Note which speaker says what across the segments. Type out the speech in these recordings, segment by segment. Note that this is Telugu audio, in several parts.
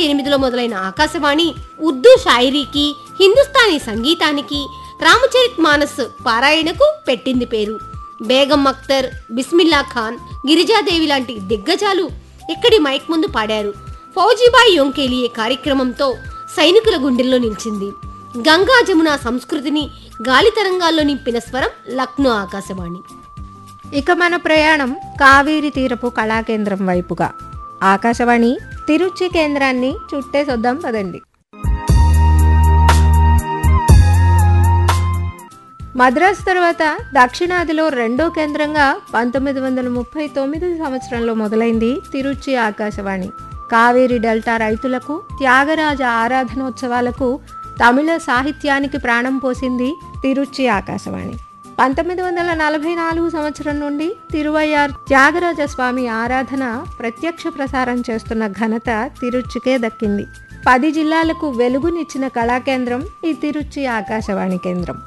Speaker 1: ఎనిమిదిలో మొదలైన ఆకాశవాణి ఉర్దూ షాయిరీకి హిందుస్థానీ సంగీతానికి రామచరిత్ మానస్ పారాయణకు పెట్టింది పేరు బేగం అఖ్తర్ బిస్మిల్లా ఖాన్ గిరిజాదేవి లాంటి దిగ్గజాలు ఇక్కడి మైక్ ముందు పాడారు ఫౌజీబాయి యొంకేలియే కార్యక్రమంతో సైనికుల గుండెల్లో నిలిచింది గంగా జమున సంస్కృతిని గాలి తరంగాల్లో నింపిన స్వరం లక్నో ఆకాశవాణి
Speaker 2: ఇక మన ప్రయాణం కావేరి తీరపు కళాకేంద్రం వైపుగా ఆకాశవాణి తిరుచి కేంద్రాన్ని చుట్టేసొద్దాం పదండి మద్రాసు తర్వాత దక్షిణాదిలో రెండో కేంద్రంగా పంతొమ్మిది వందల ముప్పై తొమ్మిది సంవత్సరంలో మొదలైంది తిరుచి ఆకాశవాణి కావేరి డెల్టా రైతులకు త్యాగరాజ ఆరాధనోత్సవాలకు తమిళ సాహిత్యానికి ప్రాణం పోసింది తిరుచి ఆకాశవాణి పంతొమ్మిది వందల నలభై నాలుగు సంవత్సరం నుండి తిరువయ్యార్ త్యాగరాజ స్వామి ఆరాధన ప్రత్యక్ష ప్రసారం చేస్తున్న ఘనత తిరుచికే దక్కింది పది జిల్లాలకు వెలుగునిచ్చిన కళాకేంద్రం ఈ తిరుచి ఆకాశవాణి కేంద్రం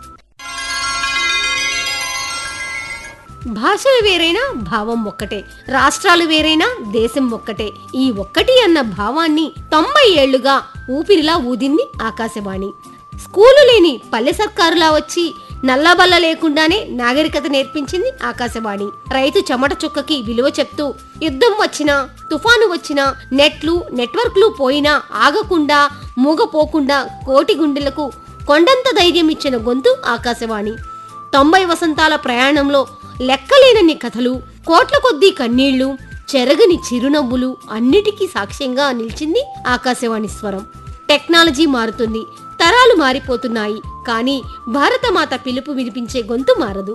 Speaker 1: భాషలు వేరైనా భావం ఒక్కటే రాష్ట్రాలు వేరైనా దేశం ఒక్కటే ఈ ఒక్కటి అన్న భావాన్ని తొంభై ఏళ్లుగా ఊపిరిలా ఊదింది ఆకాశవాణి స్కూలు లేని పల్లె సర్కారులా వచ్చి నల్లబల్ల లేకుండానే నాగరికత నేర్పించింది ఆకాశవాణి రైతు చెమట చుక్కకి విలువ చెప్తూ యుద్ధం వచ్చినా తుఫాను వచ్చినా నెట్లు నెట్వర్క్లు పోయినా ఆగకుండా మూగపోకుండా కోటి గుండెలకు కొండంత ధైర్యం ఇచ్చిన గొంతు ఆకాశవాణి తొంభై వసంతాల ప్రయాణంలో లెక్కలేనన్ని కథలు కోట్ల కొద్దీ కన్నీళ్లు చెరగని చిరునవ్వులు అన్నిటికీ సాక్ష్యంగా నిలిచింది ఆకాశవాణి స్వరం టెక్నాలజీ మారుతుంది తరాలు మారిపోతున్నాయి కానీ భారతమాత పిలుపు వినిపించే గొంతు మారదు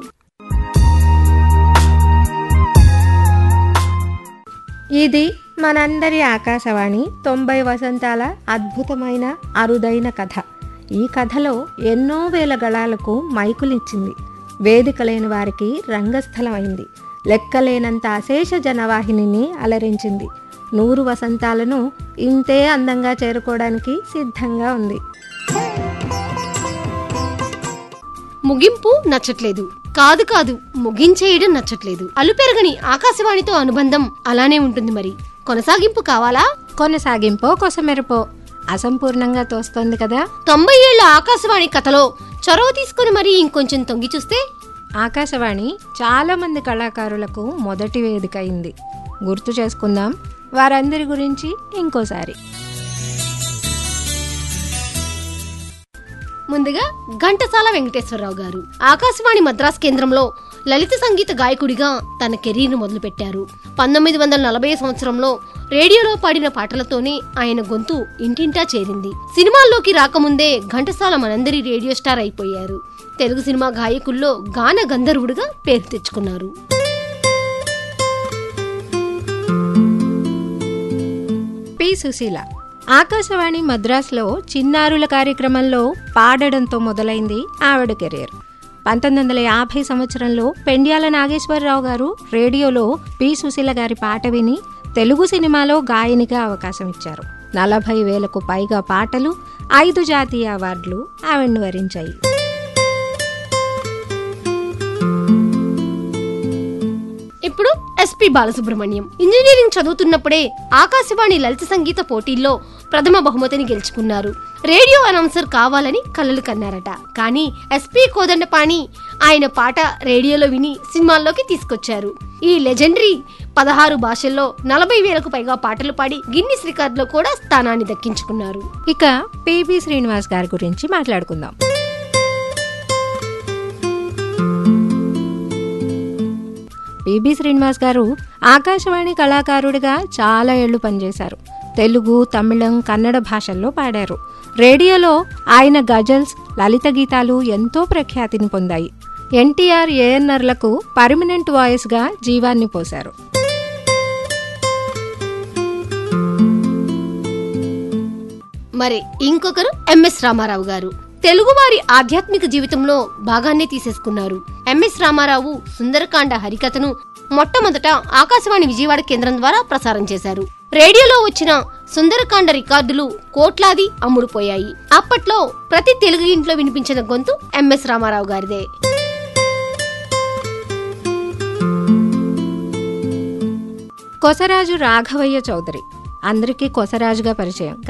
Speaker 2: ఇది మనందరి ఆకాశవాణి తొంభై వసంతాల అద్భుతమైన అరుదైన కథ ఈ కథలో ఎన్నో వేల గళాలకు మైకులిచ్చింది వేదిక లేని వారికి రంగస్థలమైంది లెక్కలేనంత అశేష జనవాహినిని అలరించింది నూరు వసంతాలను ఇంతే అందంగా చేరుకోవడానికి సిద్ధంగా ఉంది
Speaker 1: ముగింపు నచ్చట్లేదు కాదు కాదు ముగించేయడం నచ్చట్లేదు అలుపెరగని ఆకాశవాణితో అనుబంధం అలానే ఉంటుంది మరి కొనసాగింపు కావాలా
Speaker 2: కొనసాగింపో కొసమెరుపో అసంపూర్ణంగా తోస్తోంది కదా
Speaker 1: తొంభై ఏళ్ల ఆకాశవాణి కథలో చొరవ తీసుకుని మరి ఇంకొంచెం తొంగి చూస్తే
Speaker 2: ఆకాశవాణి చాలా మంది కళాకారులకు మొదటి వేదిక అయింది గుర్తు చేసుకుందాం వారందరి గురించి ఇంకోసారి
Speaker 1: ముందుగా ఘంటసాల వెంకటేశ్వరరావు గారు ఆకాశవాణి మద్రాస్ కేంద్రంలో లలిత సంగీత గాయకుడిగా తన కెరీర్ను మొదలుపెట్టారు పంతొమ్మిది వందల నలభై సంవత్సరంలో రేడియోలో పాడిన పాటలతోనే ఆయన గొంతు ఇంటింటా చేరింది సినిమాల్లోకి రాకముందే ఘంటసాల మనందరి రేడియో స్టార్ అయిపోయారు తెలుగు సినిమా గాయకుల్లో గాన గంధర్వుడిగా పేరు తెచ్చుకున్నారు
Speaker 2: పి సుశీల ఆకాశవాణి మద్రాసులో చిన్నారుల కార్యక్రమంలో పాడడంతో మొదలైంది ఆవిడ కెరీర్ పంతొమ్మిది వందల యాభై సంవత్సరంలో పెండ్యాల నాగేశ్వరరావు గారు రేడియోలో పి సుశీల గారి పాట విని తెలుగు సినిమాలో గాయనిగా అవకాశం ఇచ్చారు నలభై వేలకు పైగా పాటలు ఐదు జాతీయ అవార్డులు ఆవిడ్ని వరించాయి
Speaker 1: ఇప్పుడు ఎస్పి బాలసుబ్రహ్మణ్యం ఇంజనీరింగ్ చదువుతున్నప్పుడే ఆకాశవాణి లలిత సంగీత పోటీల్లో ప్రథమ బహుమతిని గెలుచుకున్నారు రేడియో అనౌన్సర్ కావాలని కలలు కన్నారట కానీ ఎస్పి కోదండపాణి ఆయన పాట రేడియోలో విని సినిమాల్లోకి తీసుకొచ్చారు ఈ లెజెండరీ పదహారు భాషల్లో నలభై వేలకు పైగా పాటలు పాడి గిన్నిస్ రికార్డులో కూడా స్థానాన్ని దక్కించుకున్నారు
Speaker 2: ఇక పిబి శ్రీనివాస్ గారి గురించి మాట్లాడుకుందాం పిబి శ్రీనివాస్ గారు ఆకాశవాణి కళాకారుడిగా చాలా ఏళ్లు పనిచేశారు తెలుగు తమిళం కన్నడ భాషల్లో పాడారు రేడియోలో ఆయన గజల్స్ లలిత గీతాలు ఎంతో ప్రఖ్యాతిని పొందాయి ఎన్టీఆర్ ఏఎన్ఆర్లకు పర్మనెంట్ వాయిస్గా జీవాన్ని పోశారు
Speaker 1: మరి ఇంకొకరు ఎంఎస్ రామారావు గారు తెలుగువారి ఆధ్యాత్మిక జీవితంలో భాగాన్నే తీసేసుకున్నారు ఎంఎస్ రామారావు సుందరకాండ హరికథను మొట్టమొదట ఆకాశవాణి విజయవాడ కేంద్రం ద్వారా ప్రసారం చేశారు రేడియోలో వచ్చిన సుందరకాండ రికార్డులు కోట్లాది అమ్ముడుపోయాయి అప్పట్లో ప్రతి తెలుగు ఇంట్లో వినిపించిన గొంతు ఎంఎస్ రామారావు గారిదే
Speaker 2: కొసరాజు రాఘవయ్య చౌదరి అందరికీ కొసరాజుగా పరిచయం